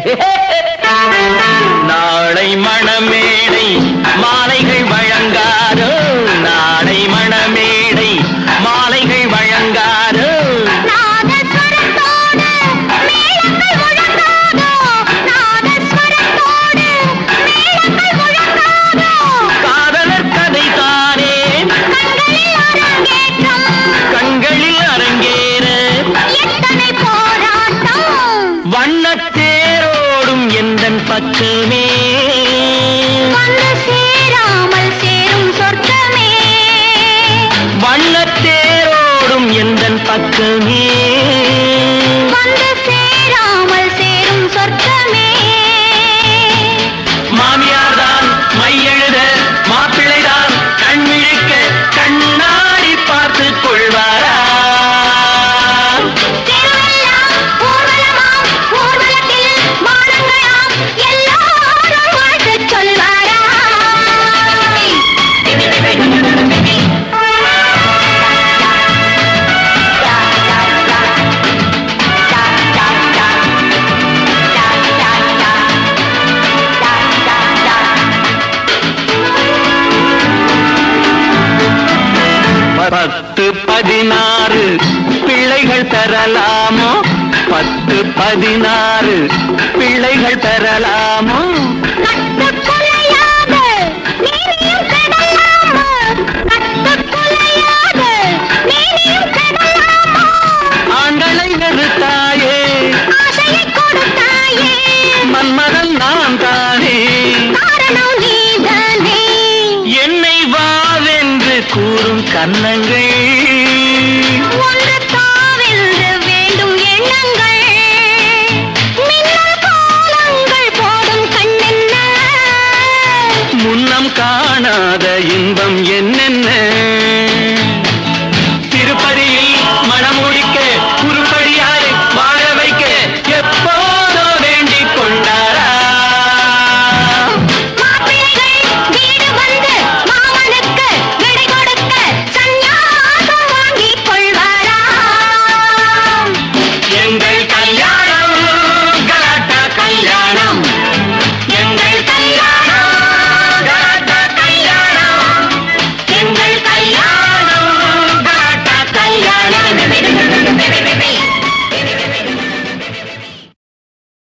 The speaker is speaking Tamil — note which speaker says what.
Speaker 1: நாளை மணமேடை மாலைகள் வழங்காதோ நாளை மணமேடை மாலைகள் வழங்காதோ
Speaker 2: நாதஸ்வரத்தோடு மேளங்கள் முழங்காதோ நாதஸ்வரத்தோடு மேளங்கள் முழங்காதோ
Speaker 1: காதலர் கதை தானே
Speaker 2: கண்களில் அரங்கேற்றம்
Speaker 1: கண்களில் அரங்கேற
Speaker 2: எத்தனை போராட்டம்
Speaker 1: வண்ணத்தேரோடும் எந்தன் பக்கமே
Speaker 2: வந்து சேராமல் சேரும் சொர்க்கமே
Speaker 1: வண்ணத்தேரோடும் எந்தன் பக்கமே
Speaker 2: வந்து சேராமல் சேரும் சொர்க்கமே
Speaker 1: மாமியார் தான் மையெழுத மாப்பிள்ளைதான் கண்மிழிக்க கண்ணாடி பார்த்து கொள்வாரா
Speaker 2: தெருவெல்லாம் ஊர்வலமாம், ஊர்வலத்தில் மானங்களாம், எல்லாரும் வாழ்த்துச் சொல்வாரா?
Speaker 1: பத்து பதினாறு பிள்ளைகள் பெறலாமோ பத்து பதினாறு பிள்ளைகள் பெறலாமோ
Speaker 2: கட்டுக்குலையாத நீதியும் கெடலாமா? கட்டுக்குலையாத நீதியும் கெடலாமா?
Speaker 1: ஆண்களை நிறுத்தாயே
Speaker 2: ஆசையைக் கொடுத்தாயே,
Speaker 1: மன்மதன் நான் தானே
Speaker 2: காரணம் நீதானே.
Speaker 1: என்னை வாவென்று கூறும் கன்னங்கள்
Speaker 2: ஒன்று தாவென்று வேண்டும் எண்ணங்கள். மின்னல் கோலங்கள் போடும் கண்ணென்ன?
Speaker 1: முன்னம் காணாத இன்பம் என்னென்ன